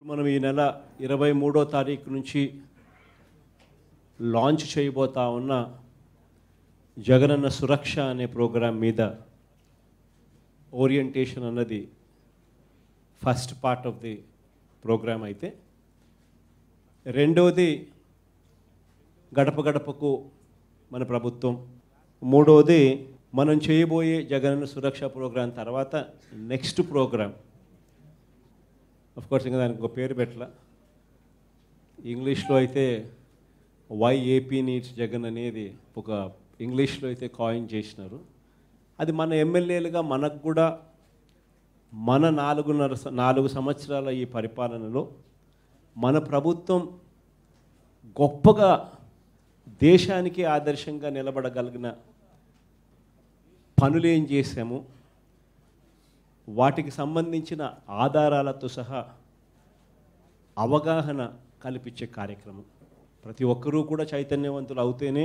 మనం ఈ నెల ఇరవై మూడో తారీఖు నుంచి లాంచ్ చేయబోతా ఉన్న జగనన్న సురక్ష అనే ప్రోగ్రాం మీద ఓరియంటేషన్ అన్నది first part of the program అయితే రెండవది గడప గడపకు మన ప్రభుత్వం మూడవది మనం చేయబోయే జగనన్న సురక్ష ప్రోగ్రాం తర్వాత నెక్స్ట్ ప్రోగ్రాం కోర్స్ ఇంకా దానికి ఒక పేరు పెట్టలా ఇంగ్లీష్లో అయితే వై ఏపీ నీడ్స్ జగన్ అనేది ఒక ఇంగ్లీష్లో అయితే కాయిన్ చేసినారు అది మన ఎమ్మెల్యేలుగా మనకు కూడా మన నాలుగున్నర స- నాలుగు సంవత్సరాల ఈ పరిపాలనలో మన ప్రభుత్వం గొప్పగా దేశానికి ఆదర్శంగా నిలబడగలిగిన పనులు ఏం చేశాము వాటికి సంబంధించిన ఆధారాలతో సహా అవగాహన కల్పించే కార్యక్రమం ప్రతి ఒక్కరూ కూడా చైతన్యవంతులు అవుతేనే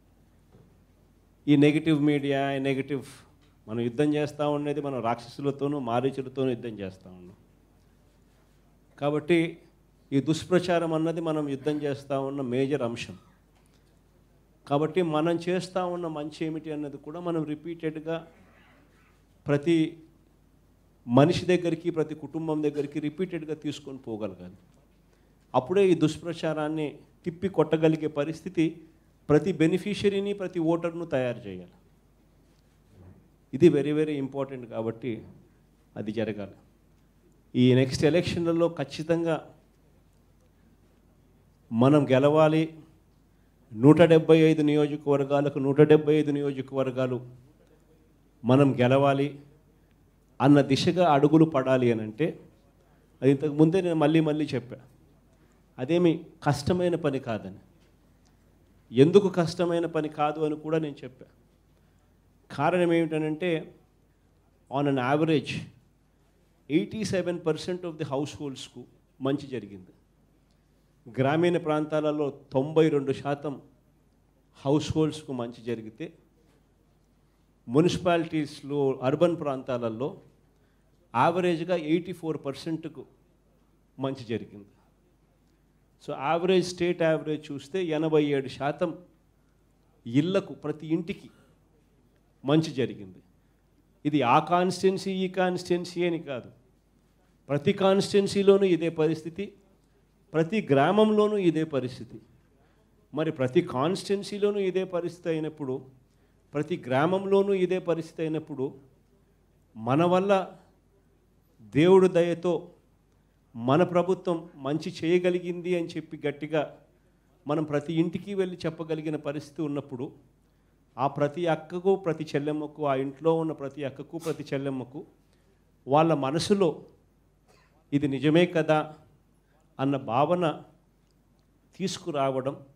ఈ నెగిటివ్ మీడియా ఈ నెగిటివ్ మనం యుద్ధం చేస్తూ ఉండేది మనం రాక్షసులతోనూ మారీచులతోనూ యుద్ధం చేస్తూ ఉన్నాం కాబట్టి ఈ దుష్ప్రచారం అన్నది మనం యుద్ధం చేస్తూ ఉన్న మేజర్ అంశం కాబట్టి మనం చేస్తూ ఉన్న మంచి ఏమిటి అన్నది కూడా మనం రిపీటెడ్గా ప్రతి మనిషి దగ్గరికి ప్రతి కుటుంబం దగ్గరికి రిపీటెడ్గా తీసుకొని పోగలగాలి అప్పుడే ఈ దుష్ప్రచారాన్ని తిప్పి కొట్టగలిగే పరిస్థితి ప్రతి బెనిఫిషరీని ప్రతి ఓటర్ను తయారు చేయాలి ఇది వెరీ వెరీ ఇంపార్టెంట్ కాబట్టి అది జరగాలి ఈ నెక్స్ట్ ఎలక్షన్లలో ఖచ్చితంగా మనం గెలవాలి నూట డెబ్బై ఐదు నియోజకవర్గాలకు నూట డెబ్బై ఐదు నియోజకవర్గాలు మనం గెలవాలి అన్న దిశగా అడుగులు పడాలి అని అంటే అది ఇంతకు ముందే నేను మళ్ళీ మళ్ళీ చెప్పా అదేమి కష్టమైన పని కాదని ఎందుకు కష్టమైన పని కాదు అని కూడా నేను చెప్పా కారణం ఏమిటనంటే on an average eighty seven percent of the house హోల్డ్స్కు మంచి జరిగింది గ్రామీణ ప్రాంతాలలో తొంభై రెండు శాతం హౌస్ హోల్డ్స్కు మంచి జరిగితే మున్సిపాలిటీస్లో అర్బన్ ప్రాంతాలలో యావరేజ్గా ఎయిటీ ఫోర్ పర్సెంట్కు మంచి జరిగింది సో యావరేజ్ స్టేట్ యావరేజ్ చూస్తే ఎనభై ఏడు శాతం ఇళ్లకు ప్రతి ఇంటికి మంచి జరిగింది ఇది ఆ కాన్స్టిట్యున్సీ ఈ కాన్స్టిట్యున్సీ అని కాదు ప్రతి కాన్స్టిట్యున్సీలోనూ ఇదే పరిస్థితి ప్రతి గ్రామంలోనూ ఇదే పరిస్థితి మరి ప్రతి కాన్స్టిట్యున్సీలోనూ ఇదే పరిస్థితి అయినప్పుడు ప్రతి గ్రామంలోనూ ఇదే పరిస్థితి అయినప్పుడు మన వల్ల దేవుడు దయతో మన ప్రభుత్వం మంచి చేయగలిగింది అని చెప్పి గట్టిగా మనం ప్రతి ఇంటికి వెళ్ళి చెప్పగలిగిన పరిస్థితి ఉన్నప్పుడు ఆ ప్రతి అక్కకు ప్రతి చెల్లెమ్మకు ఆ ఇంట్లో ఉన్న ప్రతి అక్కకు ప్రతి చెల్లెమ్మకు వాళ్ళ మనసులో ఇది నిజమే కదా అన్న భావన తీసుకురావడం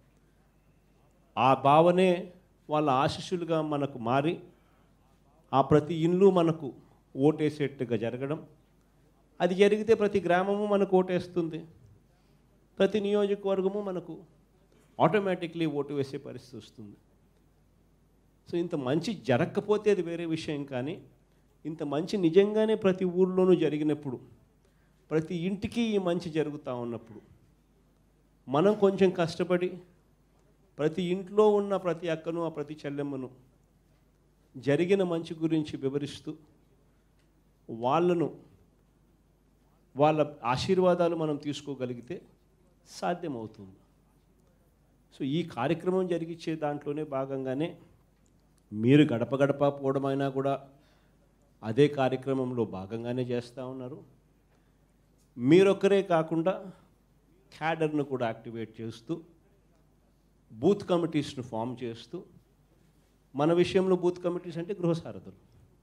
ఆ భావనే వాళ్ళ ఆశీస్సులుగా మనకు మారి ఆ ప్రతి ఇల్లు మనకు ఓటేసేట్టుగా జరగడం అది జరిగితే ప్రతి గ్రామము మనకు ఓటేస్తుంది ప్రతి నియోజకవర్గము మనకు ఆటోమేటిక్లీ ఓటు వేసే పరిస్థితి వస్తుంది సో ఇంత మంచి జరగకపోతే అది వేరే విషయం కానీ ఇంత మంచి నిజంగానే ప్రతి ఊర్లోనూ జరిగినప్పుడు ప్రతి ఇంటికి ఈ మంచి జరుగుతూ ఉన్నప్పుడు మనం కొంచెం కష్టపడి ప్రతి ఇంట్లో ఉన్న ప్రతి అక్కను ఆ ప్రతి చెల్లెమ్మను జరిగిన మంచి గురించి వివరిస్తూ వాళ్ళను వాళ్ళ ఆశీర్వాదాలు మనం తీసుకోగలిగితే సాధ్యమవుతుంది సో ఈ కార్యక్రమం జరిగించే దాంట్లోనే భాగంగానే మీరు గడప గడప పోవడమైనా కూడా అదే కార్యక్రమంలో భాగంగానే చేస్తూ ఉన్నారు మీరొక్కరే కాకుండా క్యాడర్ను కూడా యాక్టివేట్ చేస్తూ బూత్ కమిటీస్ను ఫామ్ చేస్తూ మన విషయంలో బూత్ కమిటీస్ అంటే గృహసారథులు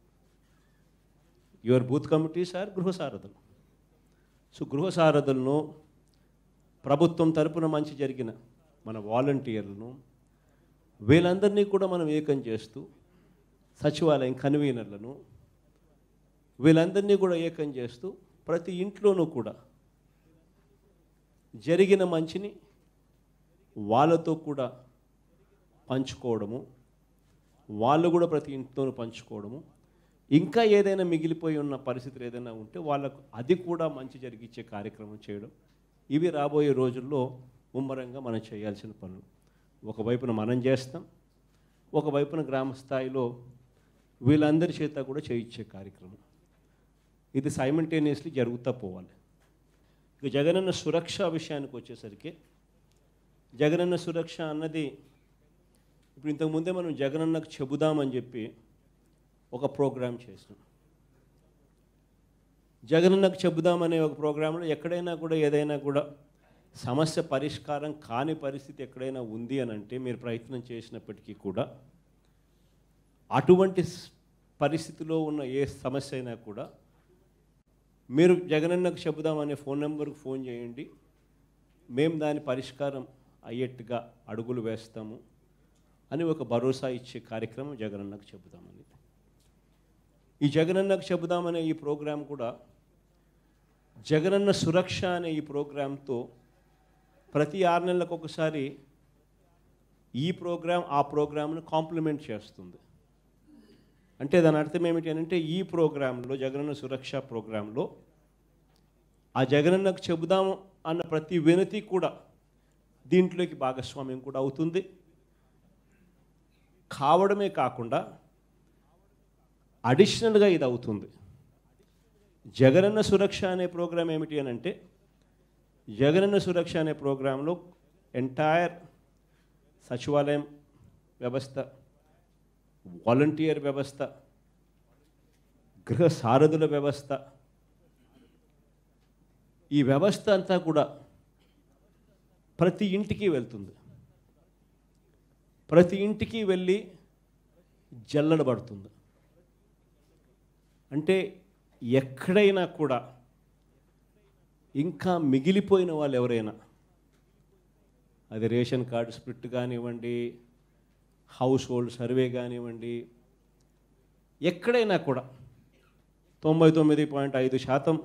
యువర్ బూత్ కమిటీస్ ఆర్ గృహసారథులు సో గృహసారథులను ప్రభుత్వం తరపున మంచి జరిగిన మన వాలంటీర్లను వీళ్ళందరినీ కూడా మనం ఏకం చేస్తూ సచివాలయం కన్వీనర్లను వీళ్ళందరినీ కూడా ఏకం చేస్తూ ప్రతి ఇంట్లోనూ కూడా జరిగిన మంచిని వాళ్ళతో కూడా పంచుకోవడము వాళ్ళు కూడా ప్రతి ఇంట్లోనూ పంచుకోవడము ఇంకా ఏదైనా మిగిలిపోయి ఉన్న పరిస్థితులు ఏదైనా ఉంటే వాళ్ళకు అది కూడా మంచి జరిగించే కార్యక్రమం చేయడం ఇవి రాబోయే రోజుల్లో ముమ్మరంగా మనం చేయాల్సిన పనులు ఒకవైపున మనం చేస్తాం ఒకవైపున గ్రామ స్థాయిలో వీళ్ళందరి చేత కూడా చేయించే కార్యక్రమం ఇది సైమల్టేనియస్లీ జరుగుతూ పోవాలి ఇక జగనన్న సురక్ష విషయానికి వచ్చేసరికి జగనన్న సురక్ష అన్నది ఇప్పుడు ఇంతకుముందే మనం జగనన్నకు చెబుదామని చెప్పి ఒక ప్రోగ్రాం చేసినాం జగనన్నకు చెబుదామనే ఒక ప్రోగ్రాంలో ఎక్కడైనా కూడా ఏదైనా కూడా సమస్య పరిష్కారం కాని పరిస్థితి ఎక్కడైనా ఉంది అని అంటే మీరు ప్రయత్నం చేసినప్పటికీ కూడా అటువంటి స్- పరిస్థితిలో ఉన్న ఏ సమస్య అయినా కూడా మీరు జగనన్నకు చెబుదామనే ఫోన్ నెంబర్కి ఫోన్ చేయండి మేము దాని పరిష్కారం అయ్యేట్టుగా అడుగులు వేస్తాము అని ఒక భరోసా ఇచ్చే కార్యక్రమం జగనన్నకు చెబుదామని ఈ జగనన్నకు చెబుదామనే ఈ ప్రోగ్రాం కూడా జగనన్న సురక్ష అనే ఈ ప్రోగ్రాంతో ప్రతి ఆరు నెలలకు ఒకసారి ఈ ప్రోగ్రాం ఆ ప్రోగ్రామ్ను కాంప్లిమెంట్ చేస్తుంది అంటే దాని అర్థం ఏమిటి అని అంటే ఈ ప్రోగ్రాంలో జగనన్న సురక్ష ప్రోగ్రాంలో ఆ జగనన్నకు చెబుదాము అన్న ప్రతి వినతి కూడా దీంట్లోకి భాగస్వామ్యం కూడా అవుతుంది కావడమే కాకుండా అడిషనల్గా ఇది అవుతుంది జగనన్న సురక్ష అనే ప్రోగ్రాం ఏమిటి అని అంటే జగనన్న సురక్ష అనే ప్రోగ్రాంలో ఎంటైర్ సచివాలయం వ్యవస్థ వాలంటీర్ వ్యవస్థ గృహ సారథుల వ్యవస్థ ఈ వ్యవస్థ అంతా కూడా ప్రతి ఇంటికి వెళ్తుంది ప్రతి ఇంటికి వెళ్ళి జల్లడబడుతుంది అంటే ఎక్కడైనా కూడా ఇంకా మిగిలిపోయిన వాళ్ళు ఎవరైనా అది రేషన్ కార్డు స్ప్లిట్ కానివ్వండి హౌస్ హోల్డ్ సర్వే కానివ్వండి ఎక్కడైనా కూడా తొంభై తొమ్మిది పాయింట్ ఐదు శాతం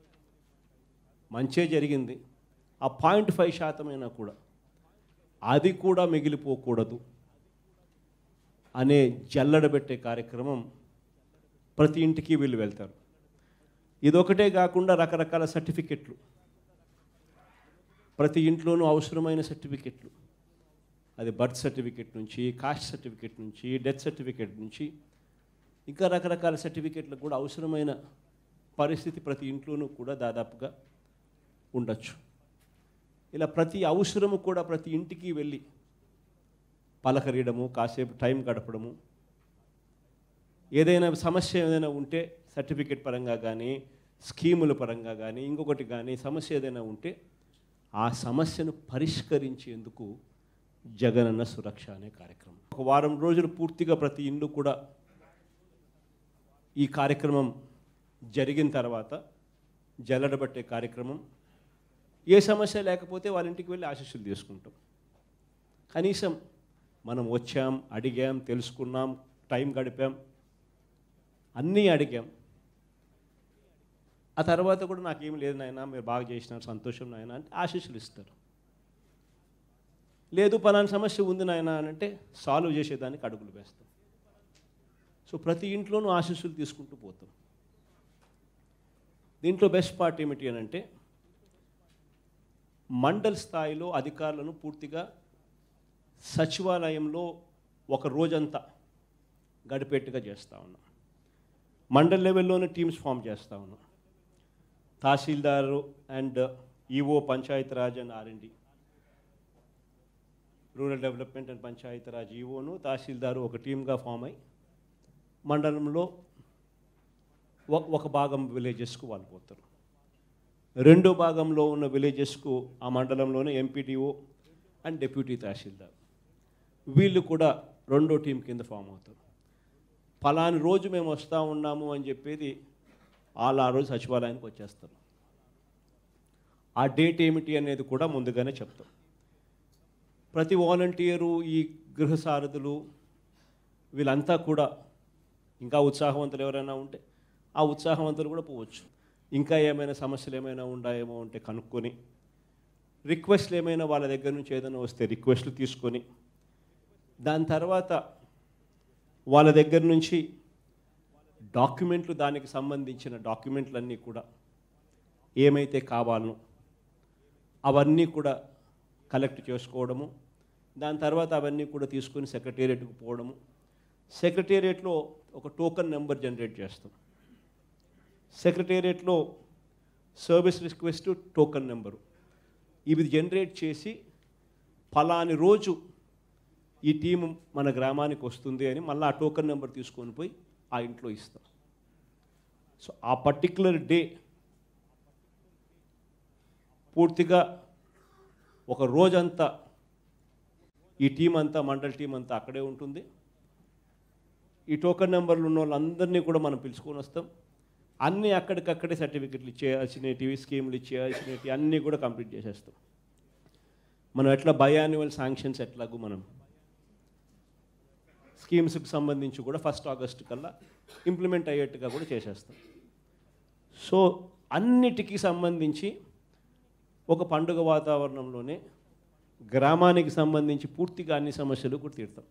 మంచే జరిగింది ఆ పాయింట్ ఫైవ్ శాతమైనా కూడా అది కూడా మిగిలిపోకూడదు అనే జల్లడబెట్టే కార్యక్రమం ప్రతి ఇంటికి వీళ్ళు వెళ్తారు ఇదొకటే కాకుండా రకరకాల సర్టిఫికెట్లు ప్రతి ఇంట్లోనూ అవసరమైన సర్టిఫికెట్లు అది బర్త్ సర్టిఫికెట్ నుంచి కాస్ట్ సర్టిఫికెట్ నుంచి డెత్ సర్టిఫికెట్ నుంచి ఇంకా రకరకాల సర్టిఫికెట్లకు కూడా అవసరమైన పరిస్థితి ప్రతి ఇంట్లోనూ కూడా దాదాపుగా ఉండొచ్చు ఇలా ప్రతి అవసరము కూడా ప్రతి ఇంటికి వెళ్ళి పలకరియడము కాసేపు టైం గడపడము ఏదైనా సమస్య ఏదైనా ఉంటే సర్టిఫికెట్ పరంగా కానీ స్కీముల పరంగా కానీ ఇంకొకటి కానీ సమస్య ఏదైనా ఉంటే ఆ సమస్యను పరిష్కరించేందుకు జగనన్న సురక్ష అనే కార్యక్రమం ఒక వారం రోజులు పూర్తిగా ప్రతి ఇల్లు కూడా ఈ కార్యక్రమం జరిగిన తర్వాత జల్లడబట్టే కార్యక్రమం ఏ సమస్య లేకపోతే వాళ్ళ ఇంటికి వెళ్ళి ఆశీస్సులు తీసుకుంటాం కనీసం మనం వచ్చాం అడిగాం తెలుసుకున్నాం టైం గడిపాం అన్నీ అడిగాం ఆ తర్వాత కూడా నాకేం లేదు నాయన మీరు బాగా చేసినారు సంతోషం నాయన అంటే ఆశీస్సులు ఇస్తారు లేదు పలానా సమస్య ఉంది నాయన అని అంటే సాల్వ్ చేసేదానికి అడుగులు వేస్తాం సో ప్రతి ఇంట్లోనూ ఆశీస్సులు తీసుకుంటూ పోతాం దీంట్లో బెస్ట్ పార్ట్ ఏమిటి అని అంటే మండల్ స్థాయిలో అధికారులను పూర్తిగా సచివాలయంలో ఒక రోజంతా గడిపేట్టుగా చేస్తూ ఉన్నాం మండల్ లెవెల్లోనే టీమ్స్ ఫామ్ చేస్తూ ఉన్నాం tahsildar and EO Panchayati Raj and RMD rural development and Panchayati Raj ఈఓను తహసీల్దారు ఒక టీమ్గా ఫామ్ అయి మండలంలో ఒక- ఒక భాగం విలేజెస్కు వాళ్ళు పోతారు రెండో భాగంలో ఉన్న విలేజెస్కు ఆ మండలంలోనే ఎంపీడీఓ అండ్ డెప్యూటీ తహసీల్దార్ వీళ్ళు కూడా రెండో టీం కింద ఫామ్ అవుతారు ఫలాని రోజు మేము వస్తూ ఉన్నాము అని చెప్పేది వాళ్ళు ఆ రోజు సచివాలయానికి వచ్చేస్తారు ఆ డేట్ ఏమిటి అనేది కూడా ముందుగానే చెప్తాం ప్రతి వాలంటీరు ఈ గృహ సారథులు వీళ్ళంతా కూడా ఇంకా ఉత్సాహవంతులు ఎవరైనా ఉంటే ఆ ఉత్సాహవంతులు కూడా పోవచ్చు ఇంకా ఏమైనా సమస్యలు ఏమైనా ఉన్నాయేమో అంటే కనుక్కొని రిక్వెస్ట్లు ఏమైనా వాళ్ళ దగ్గర నుంచి ఏదైనా వస్తే రిక్వెస్ట్లు తీసుకొని దాని తర్వాత వాళ్ళ దగ్గర నుంచి డాక్యుమెంట్లు దానికి సంబంధించిన డాక్యుమెంట్లన్నీ కూడా ఏమైతే కావాలనో అవన్నీ కూడా కలెక్ట్ చేసుకోవడము దాని తర్వాత అవన్నీ కూడా తీసుకొని సెక్రటేరియట్కి పోవడము సెక్రటేరియట్లో ఒక టోకన్ నెంబర్ జనరేట్ చేస్తాం సెక్రటేరియట్లో సర్వీస్ రిక్వెస్ట్ టోకన్ నెంబరు ఇవి జనరేట్ చేసి ఫలాని రోజు ఈ టీం మన గ్రామానికి వస్తుంది అని మళ్ళీ ఆ టోకన్ నెంబర్ తీసుకొని పోయి ఆ ఇంట్లో ఇస్తాం సో ఆ పర్టిక్యులర్ డే పూర్తిగా ఒక రోజంతా ఈ టీం అంతా మండల్ టీం అంతా అక్కడే ఉంటుంది ఈ టోకన్ నెంబర్లు ఉన్న వాళ్ళందరినీ కూడా మనం పిలుచుకొని వస్తాం అన్నీ అక్కడికక్కడే సర్టిఫికెట్లు ఇచ్చేయాల్సినవి స్కీములు ఇచ్చేయాల్సినవి అన్నీ కూడా కంప్లీట్ చేసేస్తాం మనం ఎట్లా బయాన్యువల్ శాంక్షన్స్ ఎట్లాగూ మనం స్కీమ్స్కి సంబంధించి కూడా ఫస్ట్ ఆగస్ట్ కల్లా ఇంప్లిమెంట్ అయ్యేట్టుగా కూడా చేసేస్తాం సో అన్నిటికీ సంబంధించి ఒక పండుగ వాతావరణంలోనే గ్రామానికి సంబంధించి పూర్తిగా అన్ని సమస్యలు కూడా తీరుతాం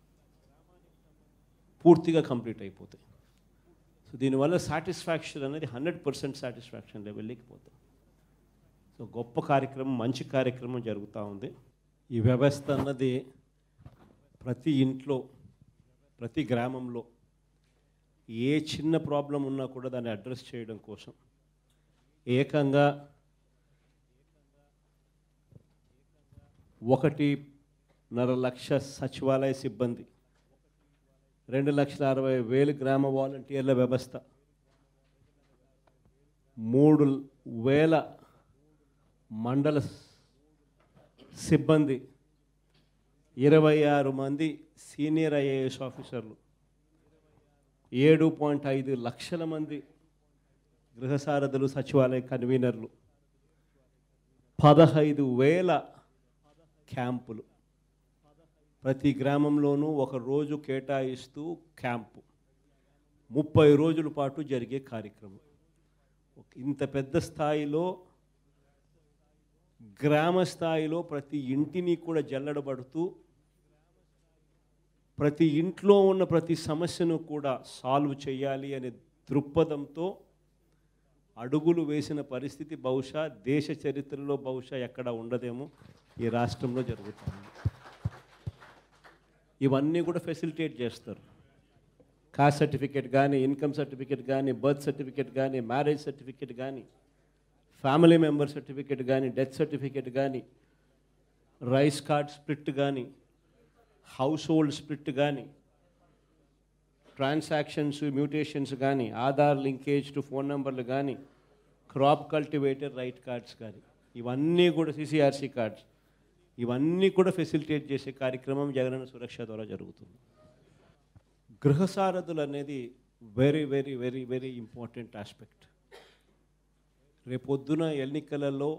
పూర్తిగా కంప్లీట్ అయిపోతాయి సో దీనివల్ల సాటిస్ఫాక్షన్ అనేది హండ్రెడ్ పర్సెంట్ సాటిస్ఫాక్షన్ లెవెల్కి పోతాం సో గొప్ప కార్యక్రమం మంచి కార్యక్రమం జరుగుతూ ఉంది ఈ వ్యవస్థ అన్నది ప్రతి ఇంట్లో ప్రతి గ్రామంలో ఏ చిన్న ప్రాబ్లం ఉన్నా కూడా దాన్ని అడ్రస్ చేయడం కోసం ఏకంగా ఒకటిన్నర లక్ష సచివాలయ సిబ్బంది రెండు లక్షల అరవై వేలు గ్రామ వాలంటీర్ల వ్యవస్థ మూడు వేల మండల సిబ్బంది ఇరవై ఆరు మంది సీనియర్ ఐఏఎస్ ఆఫీసర్లు ఏడు పాయింట్ ఐదు లక్షల మంది గృహసారథులు సచివాలయ కన్వీనర్లు పదహైదు వేల క్యాంపులు ప్రతి గ్రామంలోనూ ఒక రోజు కేటాయిస్తూ క్యాంపు ముప్పై రోజుల పాటు జరిగే కార్యక్రమం ఒక- ఇంత పెద్ద స్థాయిలో గ్రామ స్థాయిలో ప్రతి ఇంటిని కూడా జల్లడబడుతూ ప్రతి ఇంట్లో ఉన్న ప్రతి సమస్యను కూడా సాల్వ్ చేయాలి అనే దృక్పథంతో అడుగులు వేసిన పరిస్థితి బహుశా దేశ చరిత్రలో బహుశా ఎక్కడ ఉండదేమో ఈ రాష్ట్రంలో జరుగుతుంది ఇవన్నీ కూడా ఫెసిలిటేట్ చేస్తారు కాస్ట్ సర్టిఫికేట్ కానీ ఇన్కమ్ సర్టిఫికేట్ కానీ బర్త్ సర్టిఫికేట్ కానీ మ్యారేజ్ సర్టిఫికేట్ కానీ ఫ్యామిలీ మెంబర్ సర్టిఫికేట్ కానీ డెత్ సర్టిఫికేట్ కానీ రైస్ కార్డ్ స్ప్లిట్ కానీ హౌస్ హోల్డ్ స్ప్లిట్ కానీ ట్రాన్సాక్షన్స్ మ్యూటేషన్స్ కానీ ఆధార్ లింకేజ్ టు ఫోన్ నెంబర్లు కానీ క్రాప్ కల్టివేటర్ రైట్ కార్డ్స్ కానీ ఇవన్నీ కూడా సిసిఆర్సి కార్డ్స్ ఇవన్నీ కూడా ఫెసిలిటేట్ చేసే కార్యక్రమం జగనన్న సురక్ష ద్వారా జరుగుతుంది గృహసారథులు అనేది very very very very important aspect రేపొద్దున ఎన్నికలలో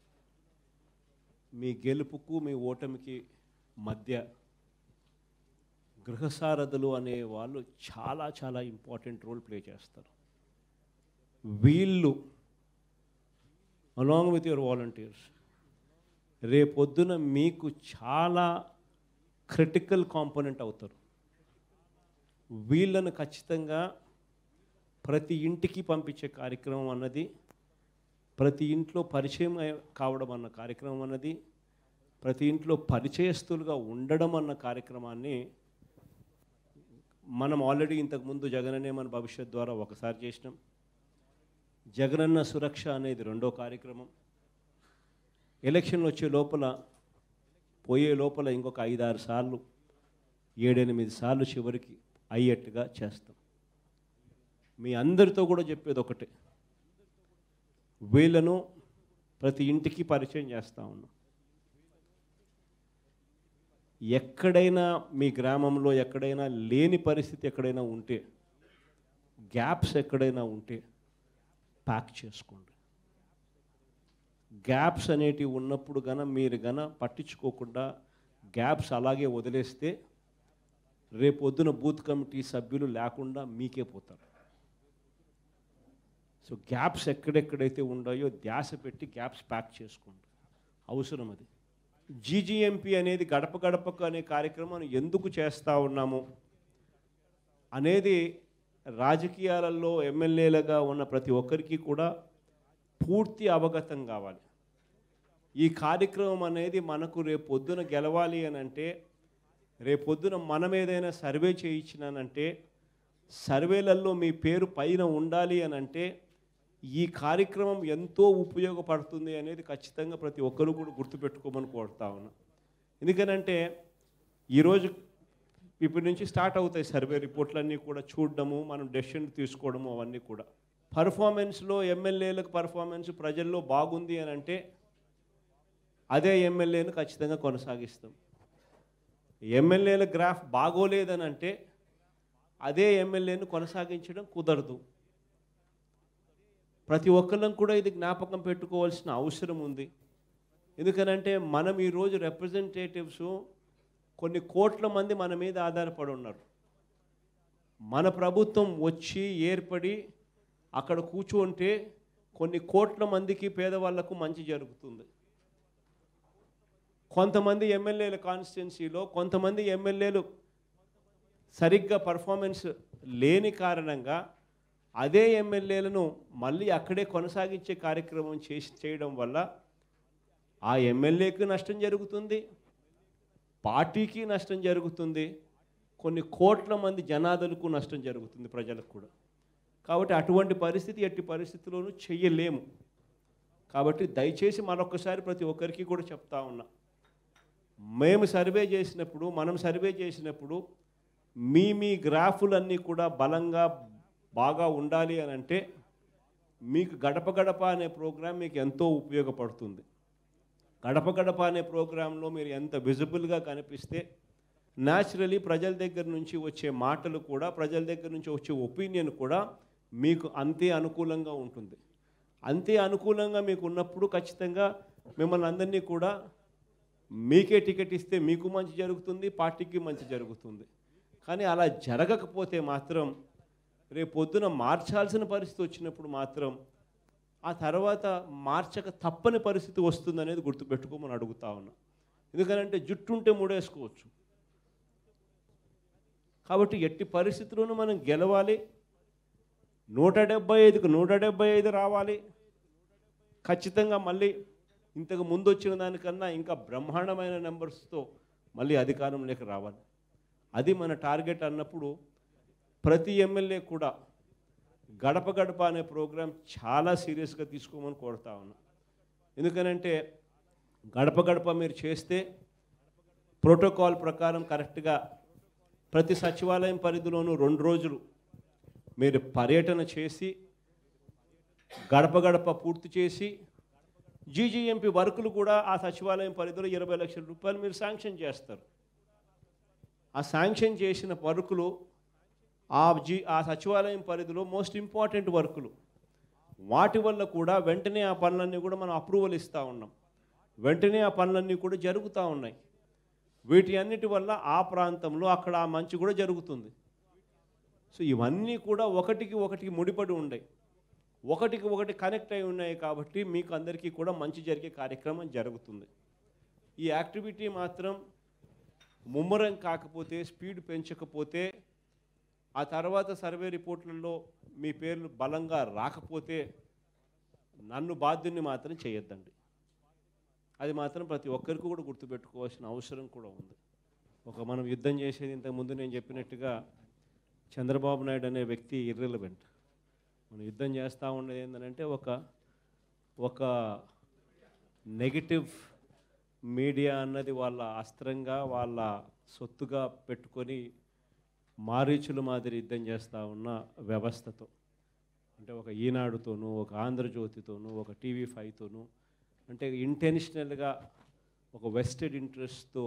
మీ గెలుపుకు మీ ఓటమికి మధ్య గృహసారథులు అనే వాళ్ళు చాలా చాలా ఇంపార్టెంట్ రోల్ ప్లే చేస్తారు వీళ్ళు అలాంగ్ విత్ యువర్ వాలంటీర్స్ రేపొద్దున మీకు చాలా క్రిటికల్ కాంపోనెంట్ అవుతారు వీళ్ళను ఖచ్చితంగా ప్రతి ఇంటికి పంపించే కార్యక్రమం అన్నది ప్రతి ఇంట్లో పరిచయం అయ్య- కావడం అన్న కార్యక్రమం అన్నది ప్రతి ఇంట్లో పరిచయస్తులుగా ఉండడం అన్న కార్యక్రమాన్ని మనం ఆల్రెడీ ఇంతకుముందు జగననే మన భవిష్యత్ ద్వారా ఒకసారి చేసినాం జగనన్న సురక్ష అనేది రెండో కార్యక్రమం ఎలక్షన్లు వచ్చే లోపల పోయే లోపల ఇంకొక ఐదారు సార్లు ఏడెనిమిది సార్లు చివరికి అయ్యేట్టుగా చేస్తాం మీ అందరితో కూడా చెప్పేది ఒకటే వీళ్ళను ప్రతి ఇంటికి పరిచయం చేస్తూ ఉన్నాం ఎక్కడైనా మీ గ్రామంలో ఎక్కడైనా లేని పరిస్థితి ఎక్కడైనా ఉంటే గ్యాప్స్ ఎక్కడైనా ఉంటే ప్యాక్ చేసుకోండి గ్యాప్స్ అనేటివి ఉన్నప్పుడు గన మీరు గన పట్టించుకోకుండా గ్యాప్స్ అలాగే వదిలేస్తే రేపొద్దున బూత్ కమిటీ సభ్యులు లేకుండా మీకే పోతారు సో గ్యాప్స్ ఎక్కడెక్కడైతే ఉన్నాయో ధ్యాస పెట్టి గ్యాప్స్ ప్యాక్ చేసుకోండి అవసరం అది జీజీఎంపీ అనేది గడప గడపకు అనే కార్యక్రమం ఎందుకు చేస్తూ ఉన్నాము అనేది రాజకీయాలలో ఎమ్మెల్యేలుగా ఉన్న ప్రతి ఒక్కరికి కూడా పూర్తి అవగతం కావాలి ఈ కార్యక్రమం అనేది మనకు రేపు పొద్దున గెలవాలి అని అంటే రేపు పొద్దున మనం ఏదైనా సర్వే చేయించినానంటే సర్వేలలో మీ పేరు పైన ఉండాలి అని అంటే ఈ కార్యక్రమం ఎంతో ఉపయోగపడుతుంది అనేది ఖచ్చితంగా ప్రతి ఒక్కరు కూడా గుర్తుపెట్టుకోమని కోరుతా ఉన్నా ఎందుకనంటే ఈరోజు ఇప్పటి నుంచి స్టార్ట్ అవుతాయి సర్వే రిపోర్ట్లన్నీ కూడా చూడడము మనం డెసిషన్ తీసుకోవడము అవన్నీ కూడా పర్ఫార్మెన్స్లో ఎమ్మెల్యేలకు పర్ఫార్మెన్స్ ప్రజల్లో బాగుంది అని అంటే అదే ఎమ్మెల్యేను ఖచ్చితంగా కొనసాగిస్తాం ఎమ్మెల్యేల గ్రాఫ్ బాగోలేదని అంటే అదే ఎమ్మెల్యేను కొనసాగించడం కుదరదు ప్రతి ఒక్కళ్ళం కూడా ఇది జ్ఞాపకం పెట్టుకోవాల్సిన అవసరం ఉంది ఎందుకనంటే మనం ఈరోజు రిప్రజెంటేటివ్స్ కొన్ని కోట్ల మంది మన మీద ఆధారపడి ఉన్నారు మన ప్రభుత్వం వచ్చి ఏర్పడి అక్కడ కూర్చుంటే కొన్ని కోట్ల మందికి పేదవాళ్లకు మంచి జరుగుతుంది కొంతమంది ఎమ్మెల్యేల కాన్స్టిట్యున్సీలో కొంతమంది ఎమ్మెల్యేలు సరిగ్గా పర్ఫార్మెన్స్ లేని కారణంగా అదే ఎమ్మెల్యేలను మళ్ళీ అక్కడే కొనసాగించే కార్యక్రమం చేసి చేయడం వల్ల ఆ ఎమ్మెల్యేకి నష్టం జరుగుతుంది పార్టీకి నష్టం జరుగుతుంది కొన్ని కోట్ల మంది జనాదులకు నష్టం జరుగుతుంది ప్రజలకు కూడా కాబట్టి అటువంటి పరిస్థితి ఎట్టి పరిస్థితుల్లోనూ చెయ్యలేము కాబట్టి దయచేసి మరొకసారి ప్రతి ఒక్కరికి కూడా చెప్తా ఉన్నా మేము సర్వే చేసినప్పుడు మనం సర్వే చేసినప్పుడు మీ మీ గ్రాఫులన్నీ కూడా బలంగా బాగా ఉండాలి అని అంటే మీకు గడప గడప అనే ప్రోగ్రాం మీకు ఎంతో ఉపయోగపడుతుంది గడప గడప అనే ప్రోగ్రాంలో మీరు ఎంత విజిబుల్గా కనిపిస్తే న్యాచురలీ ప్రజల దగ్గర నుంచి వచ్చే మాటలు కూడా ప్రజల దగ్గర నుంచి వచ్చే ఒపీనియన్ కూడా మీకు అంతే అనుకూలంగా ఉంటుంది అంతే అనుకూలంగా మీకు ఉన్నప్పుడు ఖచ్చితంగా మిమ్మల్ని అందరినీ కూడా మీకే టికెట్ ఇస్తే మీకు మంచి జరుగుతుంది పార్టీకి మంచి జరుగుతుంది కానీ అలా జరగకపోతే మాత్రం రేపు పొద్దున మార్చాల్సిన పరిస్థితి వచ్చినప్పుడు మాత్రం ఆ తర్వాత మార్చక తప్పని పరిస్థితి వస్తుందనేది గుర్తుపెట్టుకోమని అడుగుతా ఉన్నా ఎందుకనంటే జుట్టు ఉంటే ముడేసుకోవచ్చు కాబట్టి ఎట్టి పరిస్థితుల్లోనూ మనం గెలవాలి నూట డెబ్బై ఐదుకు నూట డెబ్బై ఐదు రావాలి ఖచ్చితంగా మళ్ళీ ఇంతకు ముందు వచ్చిన దానికన్నా ఇంకా బ్రహ్మాండమైన నెంబర్స్తో మళ్ళీ అధికారంలోకి రావాలి అది మన టార్గెట్ అన్నప్పుడు ప్రతి ఎమ్మెల్యే కూడా గడప గడప అనే ప్రోగ్రాం చాలా సీరియస్గా తీసుకోమని కోరుతా ఉన్నా ఎందుకనంటే గడప గడప మీరు చేస్తే ప్రోటోకాల్ ప్రకారం కరెక్ట్గా ప్రతి సచివాలయం పరిధిలోనూ రెండు రోజులు మీరు పర్యటన చేసి గడప గడప పూర్తి చేసి జీజీఎంపీ వర్కులు కూడా ఆ సచివాలయం పరిధిలో ఇరవై లక్షల రూపాయలు మీరు శాంక్షన్ చేస్తారు ఆ శాంక్షన్ చేసిన వర్కులు ఆ జీ ఆ సచివాలయం పరిధిలో మోస్ట్ ఇంపార్టెంట్ వర్కులు వాటి వల్ల కూడా వెంటనే ఆ పనులన్నీ కూడా మనం అప్రూవల్ ఇస్తూ ఉన్నాం వెంటనే ఆ పనులన్నీ కూడా జరుగుతూ ఉన్నాయి వీటి అన్నిటి వల్ల ఆ ప్రాంతంలో అక్కడ ఆ మంచి కూడా జరుగుతుంది సో ఇవన్నీ కూడా ఒకటికి ఒకటికి ముడిపడి ఉన్నాయి ఒకటికి ఒకటి కనెక్ట్ అయి ఉన్నాయి కాబట్టి మీకు అందరికీ కూడా మంచి జరిగే కార్యక్రమం జరుగుతుంది ఈ యాక్టివిటీ మాత్రం ముమ్మరం కాకపోతే స్పీడ్ పెంచకపోతే ఆ తర్వాత సర్వే రిపోర్ట్లలో మీ పేర్లు బలంగా రాకపోతే నన్ను బాధ్యుని మాత్రం చేయొద్దండి అది మాత్రం ప్రతి ఒక్కరికి కూడా గుర్తుపెట్టుకోవాల్సిన అవసరం కూడా ఉంది ఒక మనం యుద్ధం చేసేది ఇంతకుముందు నేను చెప్పినట్టుగా చంద్రబాబు నాయుడు అనే వ్యక్తి ఇర్రిలవెంట్ మనం యుద్ధం చేస్తూ ఉండేది ఏంటంటే ఒక ఒక నెగిటివ్ మీడియా అన్నది వాళ్ళ అస్త్రంగా వాళ్ళ సొత్తుగా పెట్టుకొని మారీచుల మాదిరి యుద్ధం చేస్తూ ఉన్న వ్యవస్థతో అంటే ఒక ఈనాడుతోనూ ఒక ఆంధ్రజ్యోతితోనూ ఒక టీవీ ఫైవ్తోనూ అంటే ఇంటెన్షనల్గా ఒక వెస్టెడ్ ఇంట్రెస్ట్తో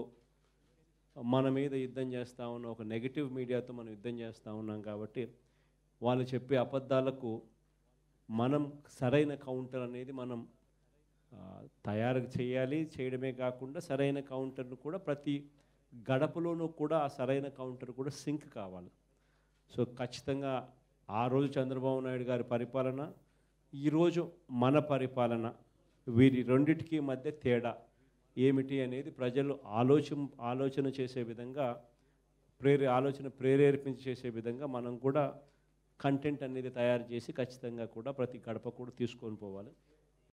మన మీద యుద్ధం చేస్తూ ఉన్న ఒక నెగిటివ్ మీడియాతో మనం యుద్ధం చేస్తూ ఉన్నాం కాబట్టి వాళ్ళు చెప్పే అబద్ధాలకు మనం సరైన కౌంటర్ అనేది మనం ఆ, తయారు చేయాలి చేయడమే కాకుండా సరైన కౌంటర్ను కూడా ప్రతి గడపలోనూ కూడా ఆ సరైన కౌంటర్ కూడా సింక్ కావాలి సో ఖచ్చితంగా ఆ రోజు చంద్రబాబు నాయుడు గారి పరిపాలన ఈరోజు మన పరిపాలన వీరి రెండిటికి మధ్య తేడా ఏమిటి అనేది ప్రజలు ఆలోచన ఆలోచన చేసే విధంగా ప్రేరే ఆలోచన ప్రేరేపించి చేసే విధంగా మనం కూడా కంటెంట్ అనేది తయారు చేసి ఖచ్చితంగా కూడా ప్రతి గడప కూడా తీసుకొని పోవాలి